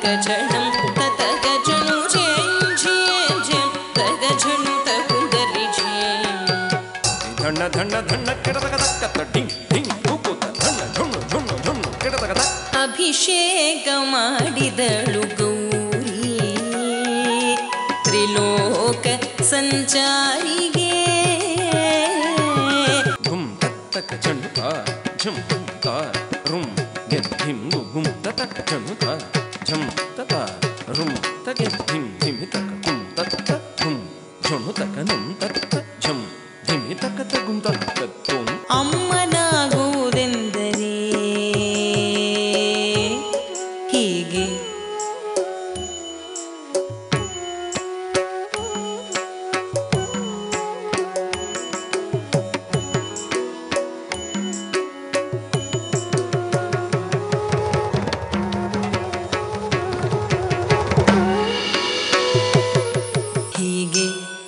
तगजनं ततगजनु झें झें झें तगजनु तकुन्दरि झें ಧಣ್ಣ ಧಣ್ಣ ಧಣ್ಣ ಕೆಡತಗ ತಕ್ಕತ್ತ ding ding ಉಕ್ಕುತ್ತ ಧಣ್ಣ ಝುಣ್ಣು ಝುಣ್ಣು ಝುಣ್ಣು ಕೆಡತಗ ತಕ್ಕ ಅಭಿಷೇಕ ಮಾಡಿದಳು ಗೌರಿ ತ್ರಿಲೋಕ ಸಂಚಾರಿಗೆ ಧುಮ್ ತತ್ತಕ ಚಣ್ಣು ತಾ ಝುಮ್ ತಾ ರುಮ್ ಗೆದ್ದಿಂ ಗುಮ್ ತತಕ ಚಣ್ಣು ತಾ ಝಮ್ ತತ ರುಮ್ ತಗೆ ಧಿಮ್ ಧಿಮಿ ತಕ ಕುಂ ತತ್ತ ಧುಮ್ ಝುಣ್ಣು ತಕ ನುಮ್ ತತ್ತ ಝಮ್ ಧಿಮಿ ತಕ ತಗುಂ ತತ್ತ ತುಂ ಅಮ್ಮನಾಗುವುದೆಂದರೆ ಹೀಗೆ ಹೀಗೆ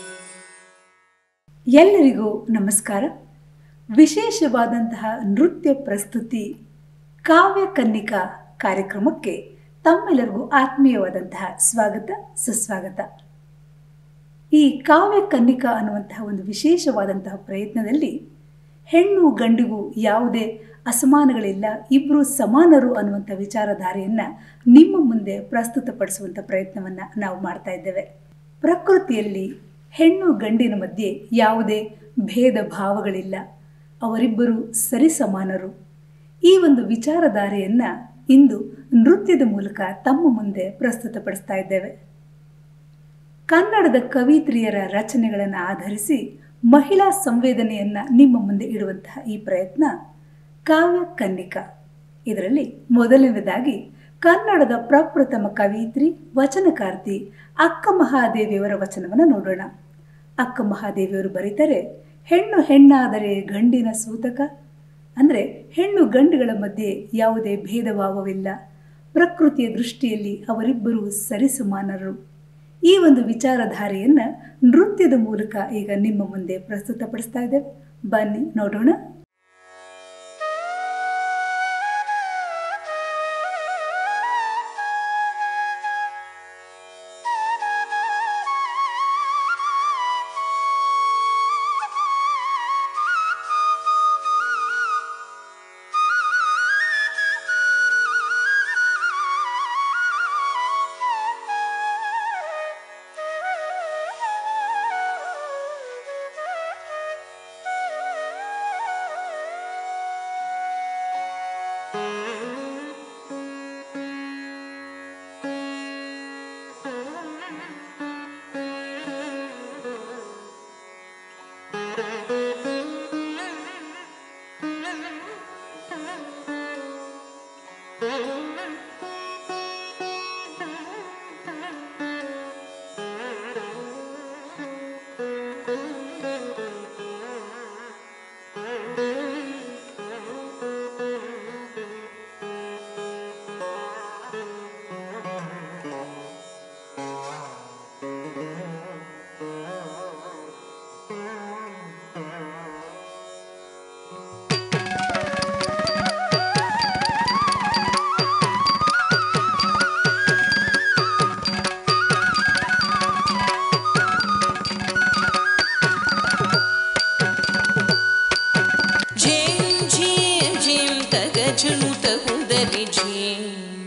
ಎಲ್ಲರಿಗೂ ನಮಸ್ಕಾರ ವಿಶೇಷವಾದಂತಹ ನೃತ್ಯ ಪ್ರಸ್ತುತಿ ಕಾವ್ಯ ಕನ್ನಿಕಾ ಕಾರ್ಯಕ್ರಮಕ್ಕೆ ತಮ್ಮೆಲ್ಲರಿಗೂ ಆತ್ಮೀಯವಾದಂತಹ ಸ್ವಾಗತ ಸುಸ್ವಾಗತ ಈ ಕಾವ್ಯ ಕನ್ನಿಕಾ ಅನ್ನುವಂತಹ ಒಂದು ವಿಶೇಷವಾದಂತಹ ಪ್ರಯತ್ನದಲ್ಲಿ ಹೆಣ್ಣು ಗಂಡಿಗೂ ಯಾವುದೇ ಅಸಮಾನಗಳಿಲ್ಲ ಇಬ್ಬರು ಸಮಾನರು ಅನ್ನುವಂಥ ವಿಚಾರಧಾರೆಯನ್ನು ನಿಮ್ಮ ಮುಂದೆ ಪ್ರಸ್ತುತಪಡಿಸುವಂಥ ಪ್ರಯತ್ನವನ್ನು ನಾವು ಮಾಡ್ತಾ ಇದ್ದೇವೆ ಪ್ರಕೃತಿಯಲ್ಲಿ ಹೆಣ್ಣು ಗಂಡಿನ ಮಧ್ಯೆ ಯಾವುದೇ ಭೇದ ಭಾವಗಳಿಲ್ಲ ಅವರಿಬ್ಬರು ಸರಿಸಮಾನರು ಈ ಒಂದು ವಿಚಾರಧಾರೆಯನ್ನು ಇಂದು ನೃತ್ಯದ ಮೂಲಕ ತಮ್ಮ ಮುಂದೆ ಪ್ರಸ್ತುತಪಡಿಸ್ತಾ ಇದ್ದೇವೆ ಕನ್ನಡದ ಕವಿತ್ರಿಯರ ರಚನೆಗಳನ್ನು ಆಧರಿಸಿ ಮಹಿಳಾ ಸಂವೇದನೆಯನ್ನು ನಿಮ್ಮ ಮುಂದೆ ಇಡುವಂತಹ ಈ ಪ್ರಯತ್ನ ಕಾವ್ಯ ಕನ್ನಿಕಾ ಇದರಲ್ಲಿ ಮೊದಲನೇದಾಗಿ ಕನ್ನಡದ ಪ್ರಪ್ರಥಮ ಕವಿಯಿತ್ರಿ ವಚನಕಾರ್ತಿ ಅಕ್ಕ ಮಹಾದೇವಿಯವರ ವಚನವನ್ನು ನೋಡೋಣ ಅಕ್ಕ ಮಹಾದೇವಿಯವರು ಬರೀತಾರೆ ಹೆಣ್ಣು ಹೆಣ್ಣಾದರೆ ಗಂಡಿನ ಸೂತಕ ಅಂದರೆ ಹೆಣ್ಣು ಗಂಡುಗಳ ಮಧ್ಯೆ ಯಾವುದೇ ಭೇದ ಭಾವವಿಲ್ಲ ಪ್ರಕೃತಿಯ ದೃಷ್ಟಿಯಲ್ಲಿ ಅವರಿಬ್ಬರು ಸರಿಸಮಾನರು ಈ ಒಂದು ವಿಚಾರಧಾರೆಯನ್ನು ನೃತ್ಯದ ಮೂಲಕ ಈಗ ನಿಮ್ಮ ಮುಂದೆ ಪ್ರಸ್ತುತಪಡಿಸ್ತಾ ಇದ್ದೇವೆ ಬನ್ನಿ ನೋಡೋಣ झें झें झें तगजनु तकुन्दरि झें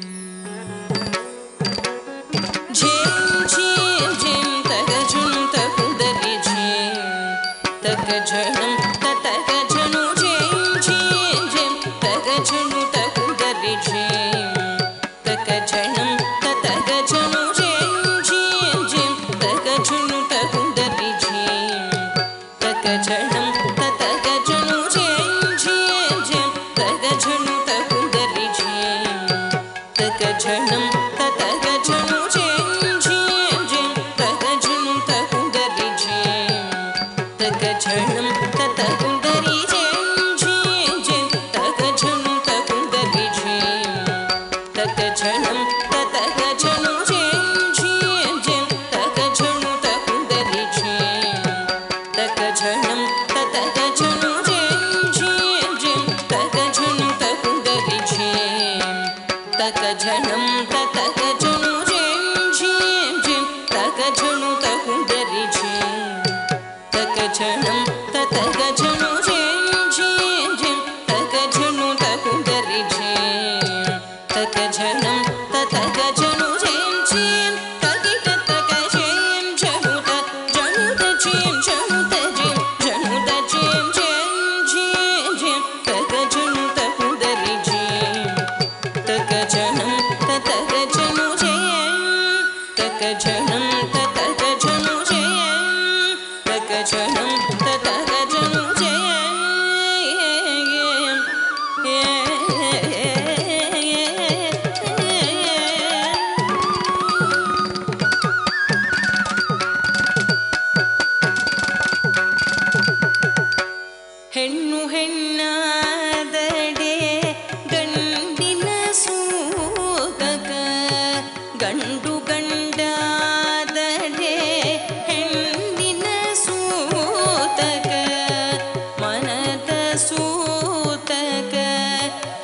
झें झें झें तगजनु तकुन्दरि झें तगजनं ततगजनु झें झें झें तगजनु तकुन्दरि झें तगजनं ततगजनु झें झें झें तगजनु तकुन्दरि झें तगजनं ततगजनु झें झें झें तगजनु तकुन्दरि झें तगजनं ततगजनु झें झें झें तगजनु तकुन्दरि झें तगजनं ततकुन्दरि झें झें झें तगजनु तकुन्दरि झें तगजनं ततगजनु झें झें झें तगजनु तकुन्दरि झें तगजनं ततगजनु झें झें झें तगजनु तकुन्दरि झें तगजनं ततगजनु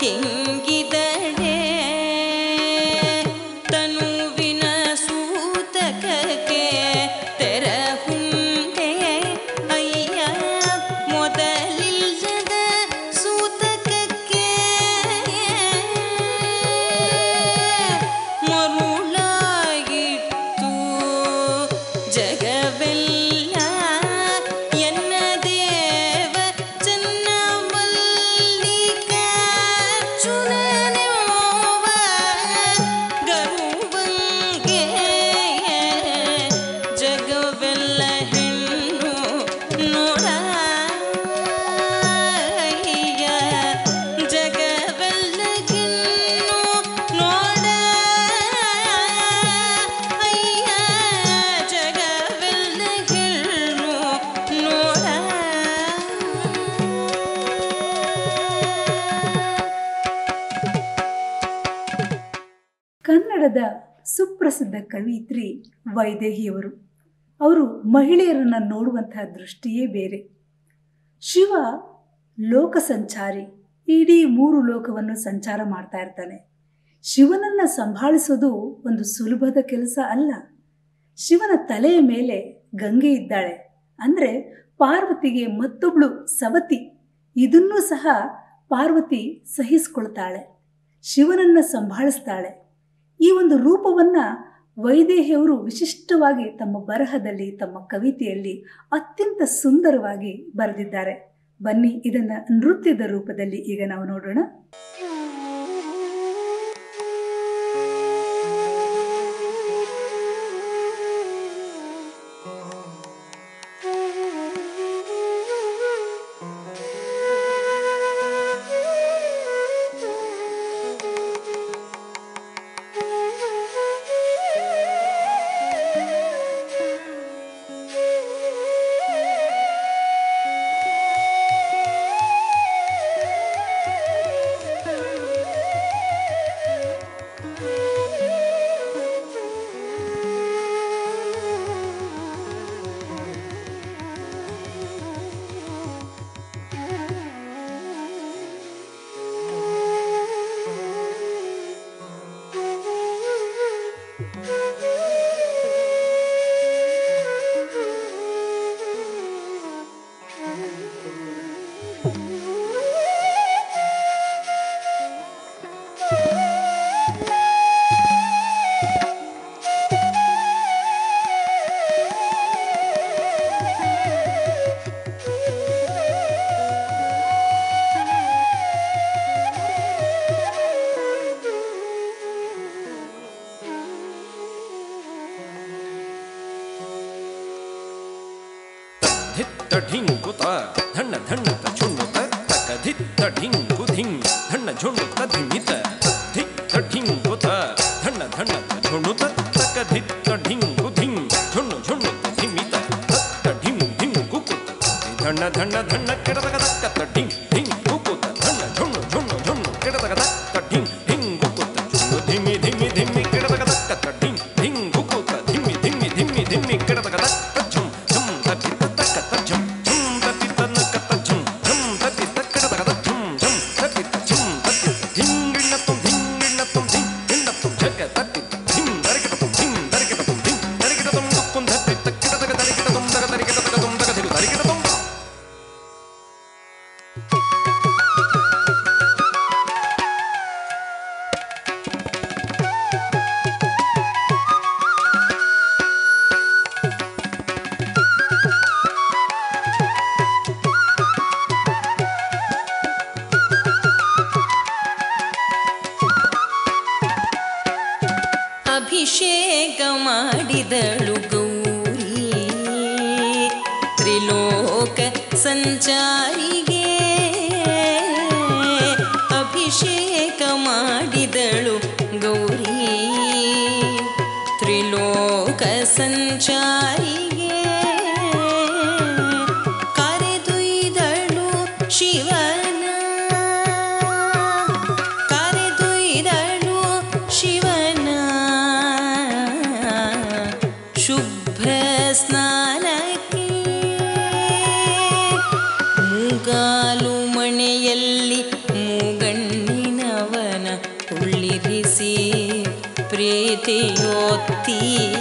ಹಿಂಗಿದಡೆ ತನುವಿನ ಸೂತಕಕ್ಕೆ ತೆರಹುಂಡೆ ಅಯ್ಯ ಮೊದಲಿಲ್ಲದ ಸೂತಕಕ್ಕೆ ಮರುಳಾಗಿತ್ತು ಜಗವೆಲ್ಲ ಎನ್ನ ದೇವ ಚನ್ನ ಮಲ್ಲಿಕಾರ್ಜುನನೆಂಬ ಗರುವಂಗೆ ಜಗವೆಲ್ಲ ಹೆಣ್ಣು ನೋಡ ಜಗವೆಲ್ಲ ಹೆಣ್ಣು ನೋಡ ಅಯ್ಯ ಜಗವೆಲ್ಲ ಹೆಣ್ಣು ನೋಡ ಕನ್ನಡದ ಸುಪ್ರಸಿದ್ಧ ಕವಿಯಿತ್ರಿ ವೈದೇಹಿಯವರು ಅವರು ಮಹಿಳೆಯರನ್ನು ನೋಡುವಂತಹ ದೃಷ್ಟಿಯೇ ಬೇರೆ ಶಿವ ಲೋಕ ಸಂಚಾರಿ ಇಡೀ ಮೂರು ಲೋಕವನ್ನು ಸಂಚಾರ ಮಾಡ್ತಾ ಇರ್ತಾನೆ ಶಿವನನ್ನ ಸಂಭಾಳಿಸೋದು ಒಂದು ಸುಲಭದ ಕೆಲಸ ಅಲ್ಲ ಶಿವನ ತಲೆಯ ಮೇಲೆ ಗಂಗೆ ಇದ್ದಾಳೆ ಅಂದರೆ ಪಾರ್ವತಿಗೆ ಮತ್ತೊಬ್ಳು ಸವತಿ ಇದನ್ನೂ ಸಹ ಪಾರ್ವತಿ ಸಹಿಸ್ಕೊಳ್ತಾಳೆ ಶಿವನನ್ನ ಸಂಭಾಳಿಸ್ತಾಳೆ ಈ ಒಂದು ರೂಪವನ್ನ ವೈದೇಹಿಯವರು ವಿಶಿಷ್ಟವಾಗಿ ತಮ್ಮ ಬರಹದಲ್ಲಿ ತಮ್ಮ ಕವಿತೆಯಲ್ಲಿ ಅತ್ಯಂತ ಸುಂದರವಾಗಿ ಬರೆದಿದ್ದಾರೆ ಬನ್ನಿ ಇದನ್ನ ನೃತ್ಯದ ರೂಪದಲ್ಲಿ ಈಗ ನಾವು ನೋಡೋಣ ಧಿತ್ತ ಢಿಂಕುತ ಧಣ್ಣ ಧಣ್ಣತ ಝುಣ್ಣುತ ತಕ ಧಿತ್ತ ಢಿಂಕು ಧಿಂ ಧಣ್ಣ ಝುಣ್ಣುತ ಧಿಮಿತ ಧಿತ್ತ ಢಿಂಕುತ ಧಣ್ಣ ಧಣ್ಣತ ಝುಣ್ಣುತ ತಕ ಧಿತ್ತ ಢಿಂಕು ಧಿಂ ಝುಣ್ಣು ಝುಣ್ಣುತ ಧಿಮಿತ ತತ್ತ ಢಿಂ ಧಿಂ ಕುಕುತ ಧಣ್ಣ ಧಣ್ಣ ಧಣ್ಣ ಕೆಡತಕ ತಕ್ಕ ಢಿಂ ಧಿಂ ಕುಕುತ ಧಣ್ಣ ಝುಣ್ಣು ಝುಣ್ಣು ಝುಣ್ಣು ಕೆಡತಕ ತಕ್ಕ ಢಿಂ ಧಿಂ ಕುಕುತ ಝುಣ್ಣು ಧಿಮಿ ಧಿಮಿ ಧಿಮಿ ಕೆಡತಕ ತಕ್ಕ ಢಿಂ ಧಿಂ ಕುಕುತ ಧಿಮಿ ಧಿಮಿ ಧಿಮಿ ಧಿಮಿ ಕೆಡತಕ ತಕ್ಕ ಝುಂ ಝುಂ ತಕ್ಕಿ ತಕ್ಕ ತಜ್ಜಂ ಝುಂ ತಕ್ಕಿ ತನ್ನಕ ತಜ್ಜಂ ಝುಂ ತಕ್ಕಿ ತಕ್ಕಡ ತಕದ ಝುಂ ಝುಂ ತಕ್ಕಿ ಝುಂ ತಕ್ಕಿ ಧಿಂಗಿಣ್ಣ ತುಂ ಧಿಂಗಿಣ್ಣ ತುಂ ಧಿಂ ಗಿಣ್ಣ ತುಂ ಝಕ ತಕ್ಕಿ ಧಿಂ ದರಿಕಿಟ ತುಂ ಧಿಂ ದರಿಕಿಟ ತುಂ ಧಿಂ ದರಿಕಿಟ ತುಂ ದುಕ್ಕುಂ ಧಕ್ಕಿ ತಕ್ಕಿಟ ತಕ ದರಿಕಿಟ ತುಂ ದಗ ದರಿಕಿಟ ತಕ ತುಂ ದಗ ಧಿರು ದರಿಕಿಟ ತುಂ ಅಭಿಷೇಕ ಮಾಡಿದಳು ಗೌರಿ ತ್ರಿಲೋಕ ಸಂಚಾರಿಗೆ ಅಭಿಷೇಕ ಮಾಡಿದಳು ಗೌರಿ ತ್ರಿಲೋಕ ಸಂಚಾರಿಗೆ ಕರೆದೊಯ್ದಳು ಶಿವನ ಕರೆದೊಯ್ದಳು ಶಿವನ ಶುಭ್ರ ಸ್ನಾನಕ್ಕೆ ಮೂಗಾಲು ಮಣೆಯಲ್ಲಿ ಮೂಗಣ್ಣಿನ ಪ್ರೀತಿಯೊತ್ತಿ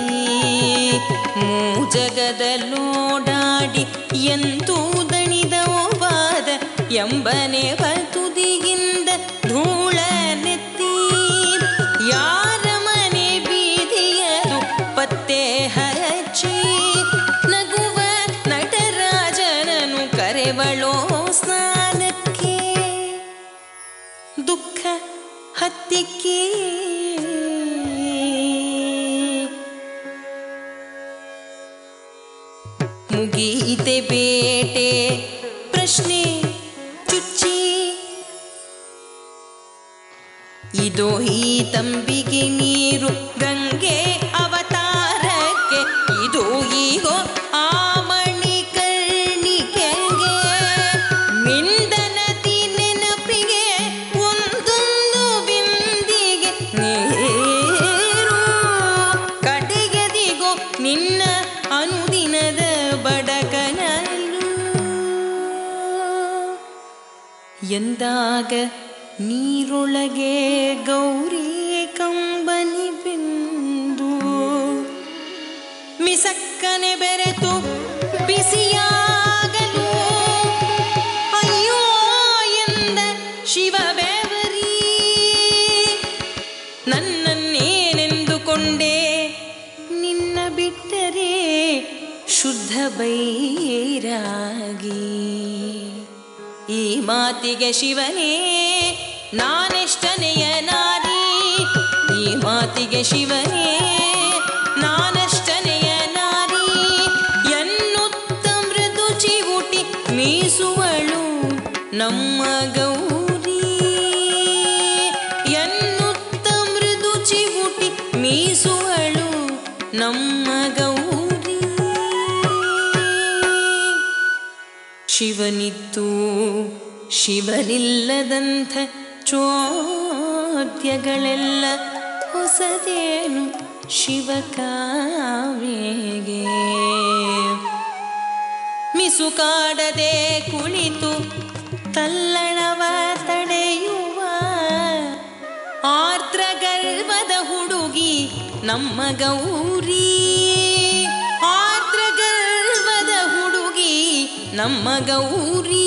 ಮೂಜಗದಲ್ಲೋಡಾಡಿ ಎಂತೂ ದಣಿದವಾದ ಎಂಬನೆ ತುದಿಗಿಂದ ಧೂಳ ನೆತ್ತಿ ಯಾರ ಮನೆ ಬೀದಿಯದು ಪತ್ತೆ ಹಚ್ಚಿ ನಗುವ ನಟರಾಜನನು ಕರೆವಳೋ ಸ್ನಾನಕ್ಕೆ ದುಃಖ ಹತ್ತಿಕ್ಕೆ ಮುಗೀತೆ ಬೇಟೆ ಪ್ರಶ್ನೆ ಚುಚ್ಚಿ ಇದೋ ಈ ತಂಬಿಗೆ ನೀರು ಗಂಗೆ ಅವತಾರಕ್ಕೆ ಇದು ಈಗೋ ಆ ಮಣಿಕರ್ಣಿಕೆಗೆ ಮಿಂದನದಿ ನೆನಪಿಗೆ ಒಂದೊಂದು ಬಿಂದಿಗೆ ನೀರು ಕಡೆಗದಿಗೋ ನಿನ್ನ ಅನುದಿನದ ಬಡಕನಲ್ಲೂ ಎಂದಾಗ ನೀರೊಳಗೆ ಗೌರಿ ಕಂಬನಿ ಬಿಂದು ಮಿಸಕ್ಕನೆ ಬೆರೆತು ಬಿಸಿಯಾಗಲು ಅಯ್ಯೋ ಎಂದ ಶಿವ ಬೆವರಿ ನನ್ನನ್ನೇನೆಂದುಕೊಂಡೆ ನಿನ್ನ ಬಿಟ್ಟರೆ ಶುದ್ಧ ಬೈರಾಗಿ ಈ ಮಾತಿಗೆ ಶಿವನೇ ನಾನೆಷ್ಟನೆಯ ನಾರಿ ಈ ಮಾತಿಗೆ ಶಿವನೇ ನಾನಷ್ಟನೆಯ ನಾರಿ ಎನ್ನುತ್ತ ಮೃದು ಚಿವುಟಿ ಮೀಸುವಳು ನಮ್ಮ ಗೌರಿ ಎನ್ನುತ್ತ ಮೃದು ಚಿವುಟಿ ಮೀಸುವಳು ನಮ್ಮ ಗೌರಿ ಶಿವನಿದ್ದು ಶಿವನಿಲ್ಲದಂಥ ಚೋದ್ಯಗಳೆಲ್ಲ ಹೊಸದೇನು ಶಿವಕಾವೇಗೆ ಮಿಸುಕಾಡದೆ ಕುಳಿತು ತಲ್ಲಣವ ತಡೆಯುವ ಆರ್ದ್ರ ಗರ್ಭದ ಹುಡುಗಿ ನಮ್ಮ ಗೌರಿ ಆರ್ದ್ರ ಗರ್ಭದ ಹುಡುಗಿ ನಮ್ಮ ಗೌರಿ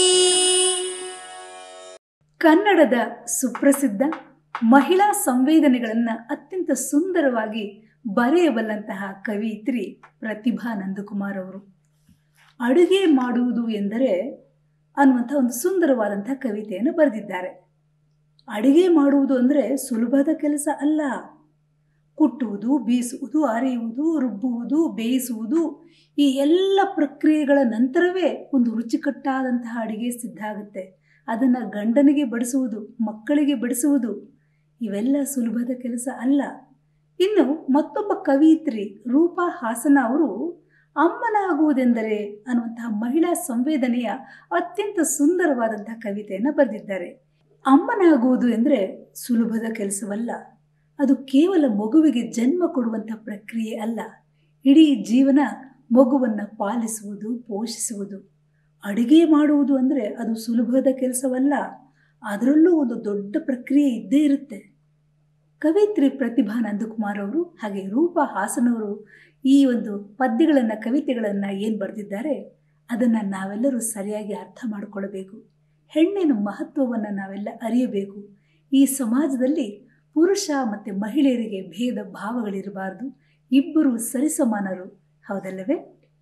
ಕನ್ನಡದ ಸುಪ್ರಸಿದ್ಧ ಮಹಿಳಾ ಸಂವೇದನೆಗಳನ್ನು ಅತ್ಯಂತ ಸುಂದರವಾಗಿ ಬರೆಯಬಲ್ಲಂತಹ ಕವಿಯಿತ್ರಿ ಪ್ರತಿಭಾ ನಂದಕುಮಾರ್ ಅವರು ಅಡುಗೆ ಮಾಡುವುದು ಎಂದರೆ ಅನ್ನುವಂಥ ಒಂದು ಸುಂದರವಾದಂಥ ಕವಿತೆಯನ್ನು ಬರೆದಿದ್ದಾರೆ ಅಡುಗೆ ಮಾಡುವುದು ಅಂದರೆ ಸುಲಭದ ಕೆಲಸ ಅಲ್ಲ ಕುಟ್ಟುವುದು ಬೀಸುವುದು ಅರೆಯುವುದು ರುಬ್ಬುವುದು ಬೇಯಿಸುವುದು ಈ ಎಲ್ಲ ಪ್ರಕ್ರಿಯೆಗಳ ನಂತರವೇ ಒಂದು ರುಚಿಕಟ್ಟಾದಂತಹ ಅಡಿಗೆ ಸಿದ್ಧ ಆಗುತ್ತೆ ಅದನ್ನು ಗಂಡನಿಗೆ ಬಡಿಸುವುದು ಮಕ್ಕಳಿಗೆ ಬಡಿಸುವುದು ಇವೆಲ್ಲ ಸುಲಭದ ಕೆಲಸ ಅಲ್ಲ ಇನ್ನು ಮತ್ತೊಬ್ಬ ಕವಿಯಿತ್ರಿ ರೂಪಾ ಹಾಸನ ಅವರು ಅಮ್ಮನಾಗುವುದೆಂದರೆ ಅನ್ನುವಂತಹ ಮಹಿಳಾ ಸಂವೇದನೆಯ ಅತ್ಯಂತ ಸುಂದರವಾದಂತಹ ಕವಿತೆಯನ್ನು ಬರೆದಿದ್ದಾರೆ ಅಮ್ಮನಾಗುವುದು ಎಂದರೆ ಸುಲಭದ ಕೆಲಸವಲ್ಲ ಅದು ಕೇವಲ ಮಗುವಿಗೆ ಜನ್ಮ ಕೊಡುವಂಥ ಪ್ರಕ್ರಿಯೆ ಅಲ್ಲ ಇಡೀ ಜೀವನ ಮಗುವನ್ನು ಪಾಲಿಸುವುದು ಪೋಷಿಸುವುದು ಅಡುಗೆ ಮಾಡುವುದು ಅಂದರೆ ಅದು ಸುಲಭದ ಕೆಲಸವಲ್ಲ ಅದರಲ್ಲೂ ಒಂದು ದೊಡ್ಡ ಪ್ರಕ್ರಿಯೆ ಇದ್ದೇ ಇರುತ್ತೆ ಕವಿತ್ರಿ ಪ್ರತಿಭಾ ನಂದಕುಮಾರ್ ಅವರು ಹಾಗೆ ರೂಪಾ ಹಾಸನವರು ಈ ಒಂದು ಪದ್ಯಗಳನ್ನು ಕವಿತೆಗಳನ್ನು ಏನು ಬರೆದಿದ್ದಾರೆ ಅದನ್ನು ನಾವೆಲ್ಲರೂ ಸರಿಯಾಗಿ ಅರ್ಥ ಮಾಡಿಕೊಳ್ಳಬೇಕು ಹೆಣ್ಣಿನ ಮಹತ್ವವನ್ನು ನಾವೆಲ್ಲ ಅರಿಯಬೇಕು ಈ ಸಮಾಜದಲ್ಲಿ ಪುರುಷ ಮತ್ತು ಮಹಿಳೆಯರಿಗೆ ಭೇದ ಭಾವಗಳಿರಬಾರ್ದು ಇಬ್ಬರು ಸರಿಸಮಾನರು ಹೌದಲ್ಲವೇ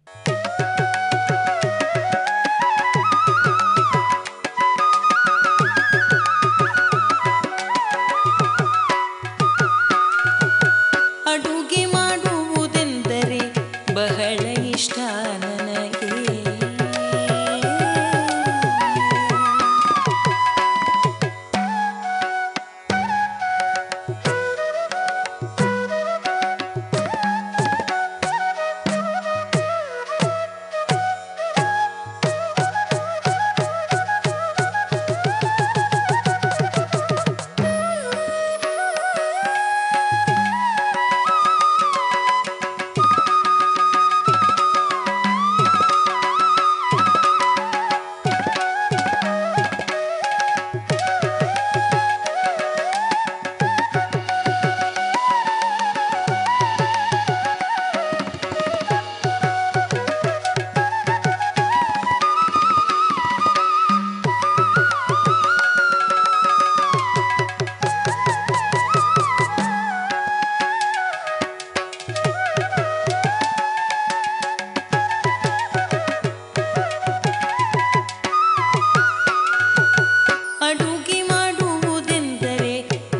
ಅಡುಗೆ ಮಾಡುವುದೆಂದರೆ ಬಹಳ ಇಷ್ಟ ನನಗೆ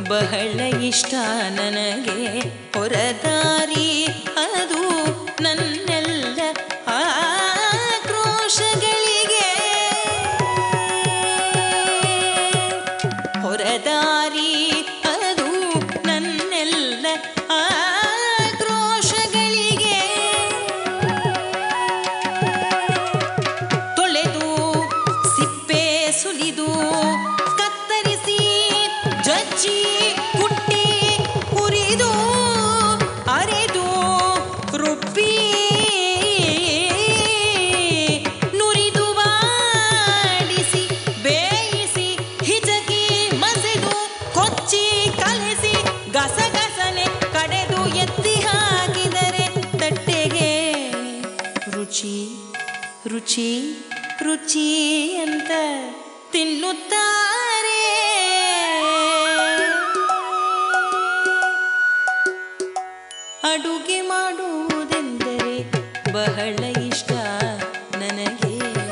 ಬಹಳ ಇಷ್ಟ ನನಗೆ ಹೊರದಾರಿ ಅದು ನನ್ನೆಲ್ಲ ಆಕ್ರೋಶಗಳಿಗೆ ಹೊರದಾರಿ ಅದು ನನ್ನೆಲ್ಲ ಆಕ್ರೋಶಗಳಿಗೆ ತೊಳೆದು ಸಿಪ್ಪೆ ಸುಲಿದು ಕತ್ತರಿಸಿ ಜಜ್ಜಿ ಕುಟ್ಟಿ ಹುರಿದು ಅರೆದು ರುಬ್ಬಿ ನುರಿದು ಬಾಡಿಸಿ ಬೇಯಿಸಿ ಹಿಜಕಿ ಮಸೆದು ಕೊಚ್ಚಿ ಕಲಸಿ ಗಸಗಸನೆ ಕಡೆದು ಎತ್ತಿ ಹಾಕಿದರೆ ತಟ್ಟೆಗೆ ರುಚಿ ರುಚಿ ರುಚಿ ಅಂತ ತಿನ್ನುತ್ತಾರೆ ಅಡುಗೆ ಮಾಡುವುದೆಂದರೆ ಬಹಳ ಇಷ್ಟ ನನಗೆ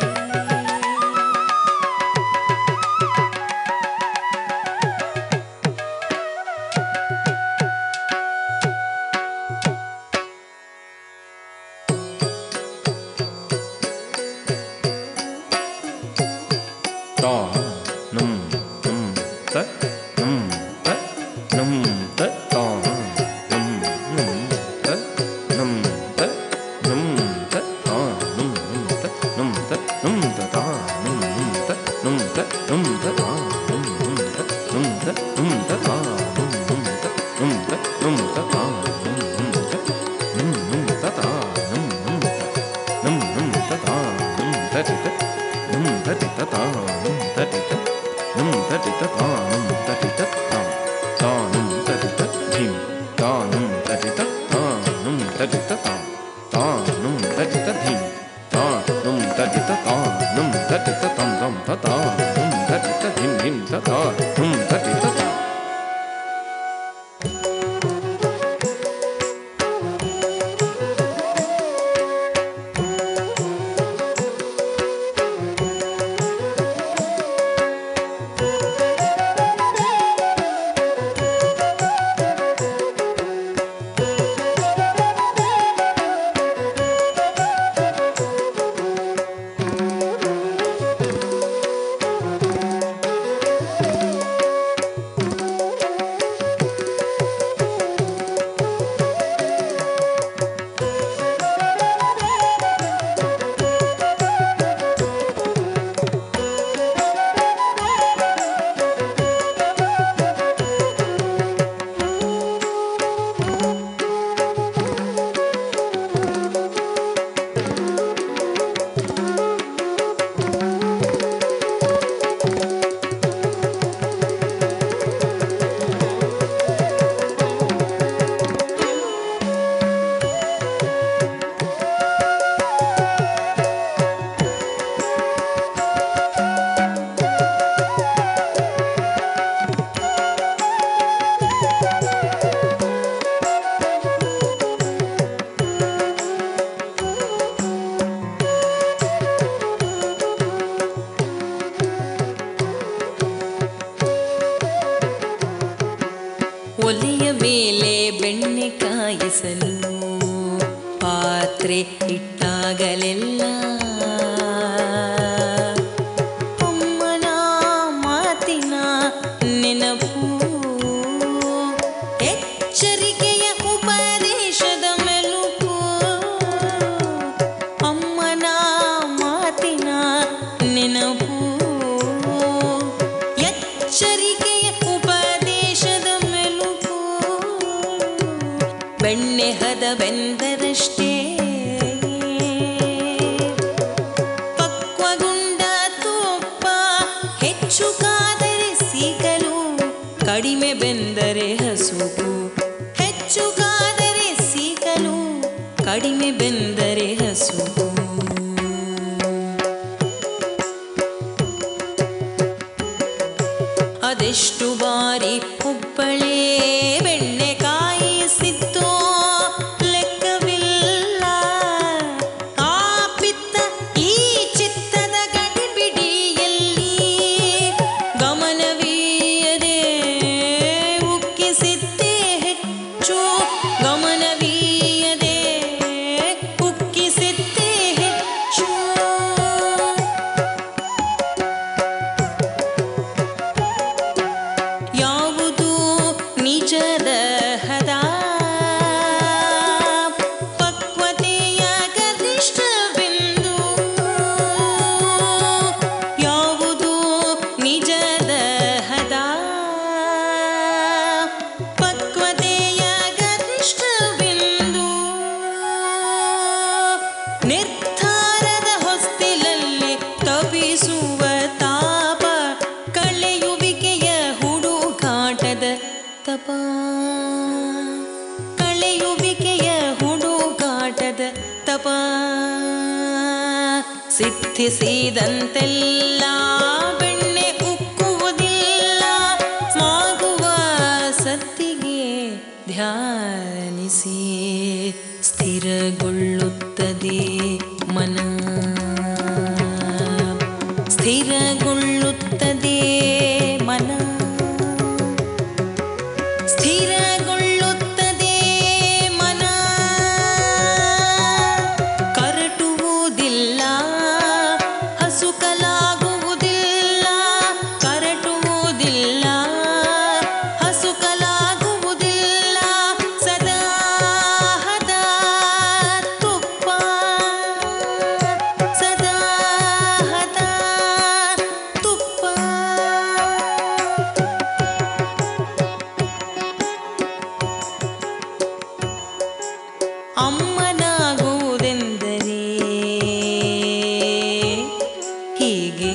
ತಾ ನಂ ನಂ ತ ನಂ ತ ನಂ ತ ತಾ ನಂ ನಂ ತ ನಂ ತ ನಂ ತ ತಾ ನಂ ನಂ ತ ನಂ ತ ನಂ ತ ತಾ ನಂ ನಂ ತ ನಂ ತ ನಂ ತ ತಾ ನಂ ನಂ ತ ನಂ ತ ನಂ ತ ತಾ ನಂ ನಂ ತ ನಂ ತ ನಂ ತ ತಾ ನಂ ನಂ ತ ನಂ ನಂ ತ ತಾ ನಂ ನಂ ತ ನಂ ನಂ ತ ತಾ ನಂ ತ ತಿ ತ ನಂ ತ ತಿ ತ ತಾ ನಂ ತ ತಿ ತ ನಂ ತ ತಿ ತ ತಾ ನಂ ತ ತಿ ತ ತಾ ತಾ ನಂ ತ ತಿ ತ ಧಿಂ ತಾ ನಂ ತ ತಿ ತ ತಾ ನಂ ತ ತಿ ತ ತಾ ತಾ ನಂ ತ ತಿ ತ ಧಿಂ ತಾ ನಂ ತ ತಿ ತ ತಾ ನಂ ತ ತಿ ತ ತಂ ತಂ ತ ತಾ ನಂ ತ ತಿ ತ ಧಿಂ ಧಿಂ ತ ತಾ ನಂ ತ ತಿ ತ ತಾ ಒಲೆಯ ಮೇಲೆ ಬೆಣ್ಣೆ ಕಾಯಿಸಲು ಪಾತ್ರೆ ಇಟ್ಟಾಗಲೆಲ್ಲ ಅಮ್ಮನ ಮಾತಿನ ನೆನಪು ಎಚ್ಚರಿಕೆಯ ಉಪದೇಶದ ಮೆಲುಕು ಅಮ್ಮನ ಮಾತಿನ ನೆನಪು ಎಚ್ಚರಿಕೆಯ ಉಪದೇಶದ ಮೆಲುಕು ಬೆಣ್ಣೆ ಹದ ಬೆಂದರಷ್ಟೇ ಪಕ್ವಗುಂಡ ತುಪ್ಪ ಹೆಚ್ಚು ಕಾದರೆ ಸಿಗಲು ಕಡಿಮೆ ಬೆಂದರೆ ಹಸುಗು ಹೆಚ್ಚು ಕಾದರೆ ಸಿಗಲು ಕಡಿಮೆ ಬೆಂದರೆ ಹಸುಗು ಅದೆಷ್ಟು ಬಾರಿ ಹುಬ್ಬಳೆ ಬೆಣ್ಣೆ ಕಾಯಿಸಿತ್ತೋ ಲೆಕ್ಕವಿಲ್ಲ ಆ ಪಿತ್ತ ಈ ಚಿತ್ತದ ಗಡಿಬಿಡಿಯಲ್ಲಿ ಗಮನವೀಯದೆ ನಿಜದ ಹದ ಪಕ್ವತೆಯ ಗರಿಷ್ಠ ಬಿಂದು ಯಾವುದು ನಿಜದ ಹದ ಪಕ್ವತೆಯ ಗರಿಷ್ಠ ಬಿಂದು ನಿರ್ಧಾರದ ಹೊಸ್ತಿಲಲ್ಲಿ ತಪಿಸುವ ತಾಪ ಕಳೆಯುವಿಕೆಯ ಹುಡುಗಾಟದ ತಪ ಕಳೆಯುವಿಕೆಯ ಹುಡುಗಾಟದ ತಪ ಸಿದ್ಧಿಸಿದಂತೆಲ್ಲ ಬೆಣ್ಣೆ ಉಕ್ಕುವುದಿಲ್ಲ ಮಾಗುವ ಸತ್ತಿಗೆ ಧ್ಯಾನಿಸಿ ಸ್ಥಿರಗೊಳ್ಳುತ್ತದೆ ಮನ ಸ್ಥಿರಗೊಳ್ಳುತ್ತದೆ ಮನ ಸ್ಥಿರಗೊಳ್ಳುತ್ತದೆ ಮನ ಕರಟುವುದಿಲ್ಲ ಹಸುಕಲಾಗುವುದಿಲ್ಲ ಕರಟುವುದಿಲ್ಲ ಹಸುಕಲಾಗುವುದಿಲ್ಲ ಸದಾ ಹದ ತುಪ್ಪ ಸದಾ ಹದ ತುಪ್ಪ ಅಮ್ಮನಾಗುವುದೆಂದರೆ ಹೀಗೆ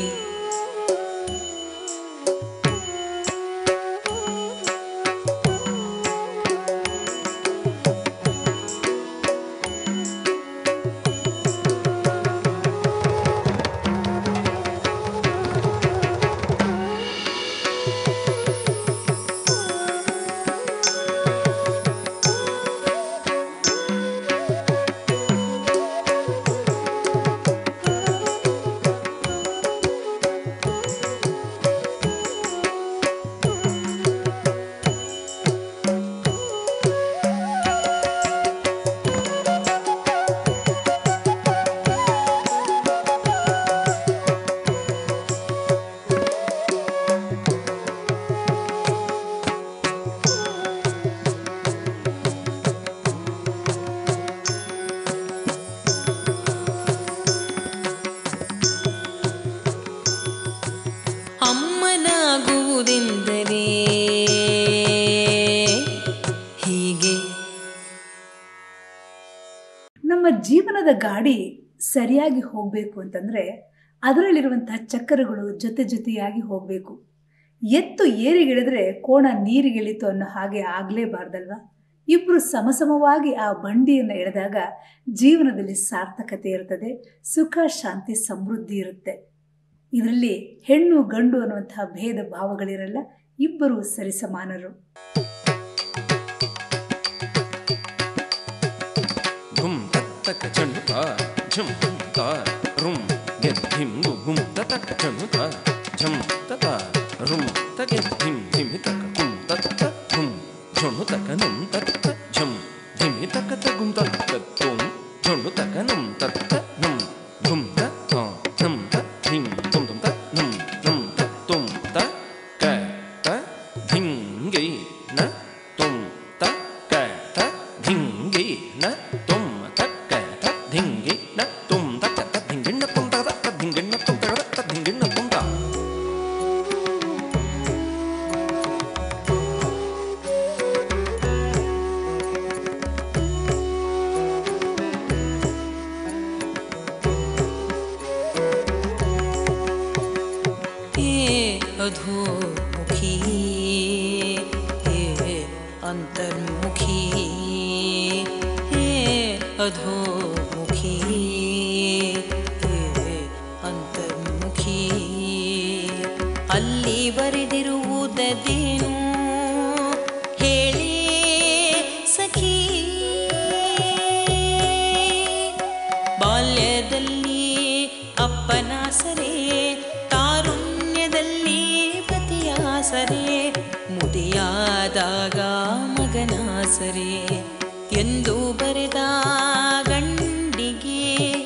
ಅಮ್ಮನಾಗುವುದೆಂದರೆ ಹೀಗೆ ನಮ್ಮ ಜೀವನದ ಗಾಡಿ ಸರಿಯಾಗಿ ಹೋಗಬೇಕು ಅಂತಂದರೆ ಅದರಲ್ಲಿರುವಂತಹ ಚಕ್ರಗಳು ಜೊತೆ ಜೊತೆಯಾಗಿ ಹೋಗಬೇಕು ಎತ್ತು ಏರಿಗಿಳಿದ್ರೆ ಕೋಣ ನೀರಿಗಿಳಿತು ಅನ್ನೋ ಹಾಗೆ ಆಗಲೇಬಾರ್ದಲ್ವ ಇಬ್ಬರು ಸಮಸಮವಾಗಿ ಆ ಬಂಡಿಯನ್ನು ಎಳೆದಾಗ ಜೀವನದಲ್ಲಿ ಸಾರ್ಥಕತೆ ಇರ್ತದೆ ಸುಖ ಶಾಂತಿ ಸಮೃದ್ಧಿ ಇರುತ್ತೆ ಇದರಲ್ಲಿ ಹೆಣ್ಣು ಗಂಡು ಅನ್ನುವಂತಹ ಭೇದ ಭಾವಗಳಿರಲ್ಲ ಇಬ್ಬರು ಸರಿಸಮಾನರು ಘುಂ ತತ್ತಕ ಚಣುತ ಝಂ ತ ರುಂ ಗೆದ್ಧಿಂ ಗುಂ ತತಕ ಚಣುತ ಝಂ ತತ ರುಂ ತಗೆದ್ಧಿಂ ಧಿಮಿತಕ ಕುಂ ತತ್ತ ಘುಂ ಝಣುತಕ ನಂ ತತ್ತ ಝಂ ಧಿಮಿತಕ ತಗುಂ ತತ್ತ ತುಂ ಝಣುತಕ ನಂ ತತ್ತ ನಂ ಘುಂ ತ ತ ನಂ ತ ಧಿಂ ತುಂ ತುಂ ತ ನಂ ನಂ ತ ತುಂ ತ ಕ ತ ಧಿಂಗೈ ನ ತುಂ ತ ಕ ತ ಧಿಂಗೈ ನ ತುಂ ತ ಕ ತ ಧಿಂಗೈ ನ ತುಂ ತ ಕ ತ ಧಿಂಗಿಣ್ಣ ತುಂ ತ ತ ಧಿಂಗಿಣ್ಣ ತುಂ ತ ತ ಧಿಂಗಿಣ್ಣ ತುಂ ತ हे अधोमुखी हे अन्तर्मुखी हे अधोमुखी हे ಅಂತರ್ಮುಖಿ ಅಲ್ಲಿ ಬರೆದಿರುವುದೇನು ಹೇಳಿ ಸಖಿ ಬಾಲ್ಯದಲ್ಲಿ ಅಪ್ಪನಾಸರೆ ತಾರುಣ್ಯದಲ್ಲಿ ಪತಿಯಾಸರೆ ಮುದಿಯಾದಾಗ ಮಗನಾಸರೆ ಎಂದು ಬರೆದ ಗಂಡಿಗೆ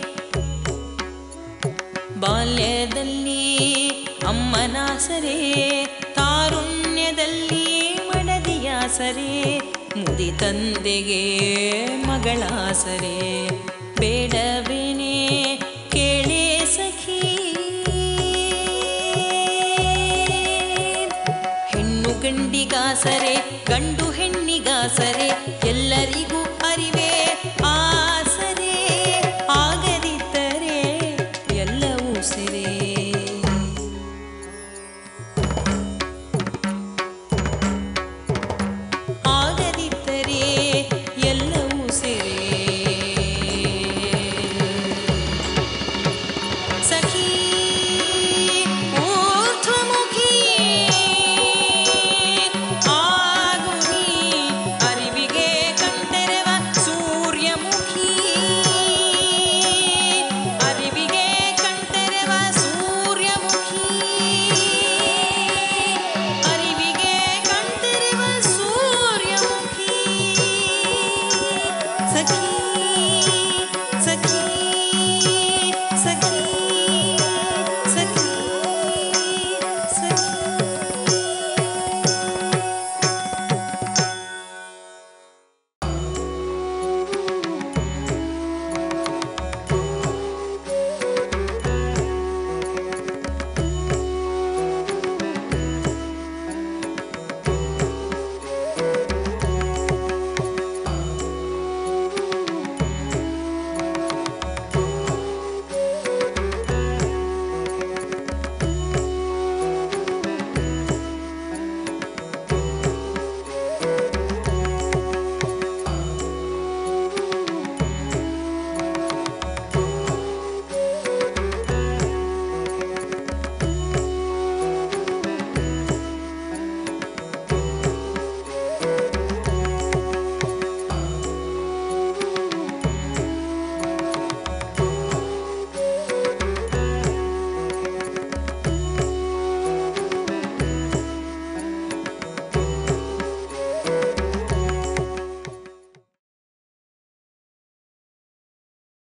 ಬಾಲ್ಯದಲ್ಲಿ ಅಮ್ಮನಾಸರೆ ತಾರುಣ್ಯದಲ್ಲಿ ಮಡದಿಯಾಸರೆ ಮಗನಾಸರೆ ಮುದಿ ತಂದೆಗೆ ಮಗಳಾಸರೆ ಬೇಡವೇನೆ ಕೇಳೇ ಸಖಿ ಹೆಣ್ಣು ಗಂಡಿಗಾಸರೆ ಗಂಡು ಹೆಣ್ಣಿಗಾಸರೆ ಎಲ್ಲರಿಗೂ